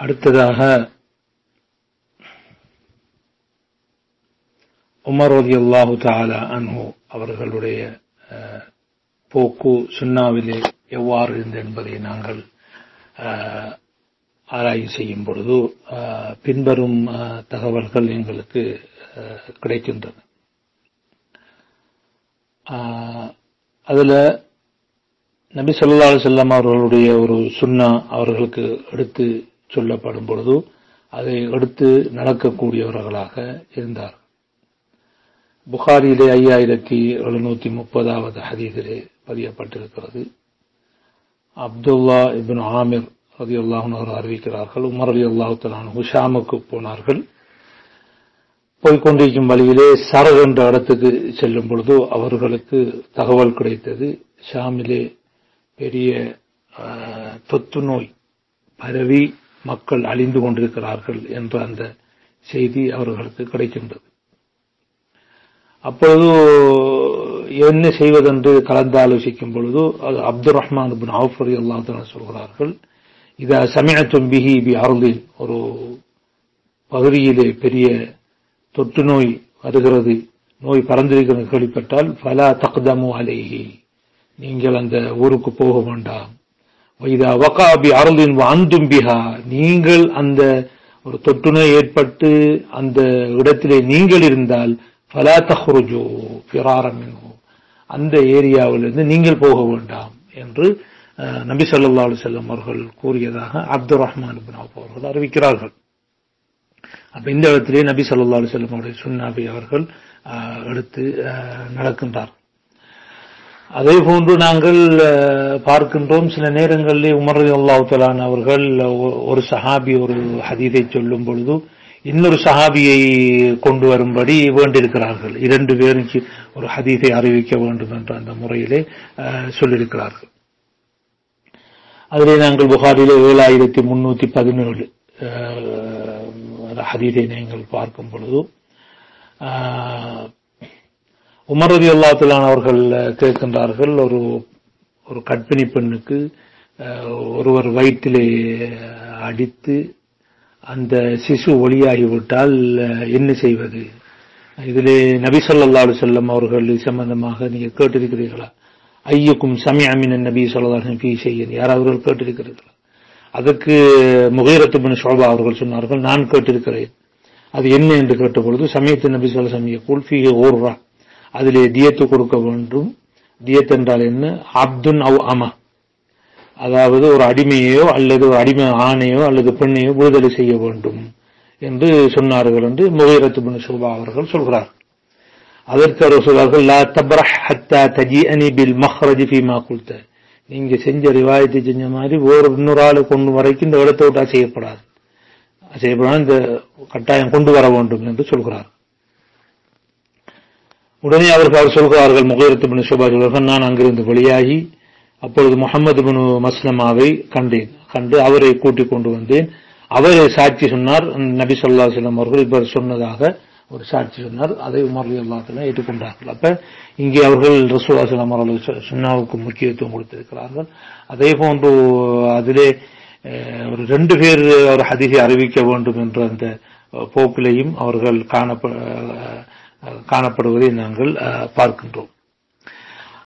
அடுத்ததாக உமர் ரதி அல்லாஹு தாலா அன்ஹு அவர்களுடைய அஹ், போக்கு சுன்னாவிலே எவ்வாறு இருந்தது என்பதை நாங்கள் அஹ், ஆராய்ச்சி செய்யும் பொழுது அஹ், பின்வரும் அஹ், தகவல்கள் எங்களுக்கு அஹ், கிடைக்கின்றன அஹ், அதுல நபி ஸல்லல்லாஹு அலைஹி வஸல்லம் அவர்களுடைய ஒரு சுன்னா அவர்களுக்கு எடுத்து சொல்லப்படும் பொழுது அதை எடுத்து நடக்கக்கூடியவர்களாக இருந்தார் புகாரியிலே ஐயாயிரத்தி எழுநூத்தி முப்பதாவது ஹதீஸிலே பதியப்பட்டிருக்கிறது அப்துல்லா இப்னு ஆமிர் ரதி அவர் அறிவிக்கிறார்கள் உமர் அலி அல்லாஹு ஹுஷாமுக்கு போனார்கள் போய்கொண்டிருக்கும் வழியிலே சரக் என்ற இடத்துக்கு செல்லும் பொழுது அவர்களுக்கு தகவல் கிடைத்தது ஷாமிலே பெரிய ஆஹ், தொத்து நோய் பரவி மக்கள் அழிந்து கொண்டிருக்கிறார்கள் என்ற அந்த செய்தி அவர்களுக்கு கிடைக்கின்றது அப்பொழுது என்ன செய்வதென்று கலந்தாலோசிக்கும் பொழுது அது அப்துல் ரஹ்மான் பின் அவுஃப் ரலி அல்லாஹ் சொல்கிறார்கள் இத சமயத்தும் பிஹி பி அருளில் ஒரு பகுதியிலே பெரிய தொற்று நோய் வருகிறது நோய் பறந்திருக்கிறது கேள்விப்பட்டால் ஃபலா தக்தமு அலைஹி நீங்கள் அந்த ஊருக்கு போக வேண்டாம் வைதா வகாபி அருளின் அந்தும் பிஹா நீங்கள் அந்த ஒரு தொற்று நோய் ஏற்பட்டு அந்த இடத்திலே நீங்கள் இருந்தால் ஃபலா தஹ்ருஜு ஃபிராரம் மின்ஹு. அந்த ஏரியாவிலிருந்து நீங்கள் போக வேண்டாம் என்று அஹ், நபி ஸல்லல்லாஹு அலைஹி வஸல்லம் அவர்கள் கூறியதாக அப்துல் ரஹ்மான் இப்னு அவுஃப் அவர்கள் அறிவிக்கிறார்கள் அப்ப இந்த இடத்திலே நபி ஸல்லல்லாஹு அலைஹி வஸல்லம் அவருடைய சுன்னாபி அவர்கள் அஹ், எடுத்து அஹ், நடக்கின்றார் அதே போன்று நாங்கள் அஹ், பார்க்கின்றோம் சில நேரங்களிலே உமர் அல்லாஹ் தலான் அவர்கள் ஒ- ஒரு சஹாபி ஒரு ஹதீதை சொல்லும் பொழுது இன்னொரு சஹாபியை கொண்டு வரும்படி வேண்டியிருக்கிறார்கள் இரண்டு பேருக்கு ஒரு ஹதீஸை அறிவிக்க வேண்டும் என்ற அந்த முறையிலே அஹ், சொல்லியிருக்கிறார்கள் அதிலே நாங்கள் புகாரிலே ஏழாயிரத்தி முன்னூத்தி பதினேழு ஹதீஸை நீங்கள் பார்க்கும் பொழுது அஹ், உமர் ரதி அல்லாத்துலான் அவர்கள் கேட்கின்றார்கள் ஒரு ஒரு கற்பிணி பெண்ணுக்கு அஹ், ஒருவர் வயிற்றிலே அடித்து அந்த சிசு ஒளியாகிவிட்டால் அஹ், என்ன செய்வது இதிலே நபி ஸல்லல்லாஹு அலைஹி வஸல்லம் அவர்கள் இது சம்பந்தமாக நீங்க கேட்டிருக்கிறீர்களா ஐயுக்கும் சமிஅமின் நபி ஸல்லல்லாஹு அலைஹி வஸல்லம் செய்ய யாராவது கேட்டிருக்கிறீர்களா அதற்கு முகீரத்து பின் ஷோபா அவர்கள் சொன்னார்கள் நான் கேட்டிருக்கிறேன் அது என்ன என்று கேட்டபொழுது சமயத்து நபி சொல்ல சமய குல்ஃபி ஓர்ரா அதிலே தியத்து கொடுக்க வேண்டும் தியத் என்றால் என்ன அப்துன் அவ் அமா அதாவது ஒரு அடிமையோ அல்லது ஒரு அடிமை ஆணையோ அல்லது பெண்ணையோ விடுதலை செய்ய வேண்டும் என்று சொன்னார்கள் என்று முகீரத்து பின் ஷோபா அவர்கள் சொல்கிறார் அதற்கு அவர் சொல்வார்கள் லா தப்ரஹ் ஹத்தா தஜிஅனி பில் மஹ்ரஜ் ஃபீமா குல்த நீங்க செஞ்ச ரிவாயத்தை செஞ்ச மாதிரி ஒரு இன்னொரு ஆளு கொண்டு வரைக்கும் இந்த இடத்தை விட்டா செய்யப்படாது செய்யப்படாது இந்த கட்டாயம் கொண்டு வர வேண்டும் என்று சொல்கிறார் உடனே அவர்கள் அவர் சொல்கிறார்கள் முகீரத்து பின் சுபா சொல்வார்கள் நான் அங்கிருந்து வெளியாகி அப்பொழுது முகமது பின் மஸ்லமாவை கண்டேன் கண்டு அவரை கூட்டிக் கொண்டு வந்தேன் அவர் சாட்சி சொன்னார் நபி சொல்லா செல்லம் அவர்கள் இவர் சொன்னதாக ஒரு சாட்சி சொன்னார் அதை உமர் அல்லாத்துல ஏற்றுக்கொண்டார்கள் அப்ப இங்கே அவர்கள் ரசூலா செல்லம் அவர்கள் சுன்னாவுக்கு முக்கியத்துவம் கொடுத்திருக்கிறார்கள் அதே போன்று அதிலே அஹ், ஒரு ரெண்டு பேர் ஒரு ஹதீஸை அறிவிக்க வேண்டும் என்ற அந்த அஹ், போக்கிலையும் அவர்கள் காணப்ப அஹ், காணப்படுவதை நாங்கள் அஹ், பார்க்கின்றோம்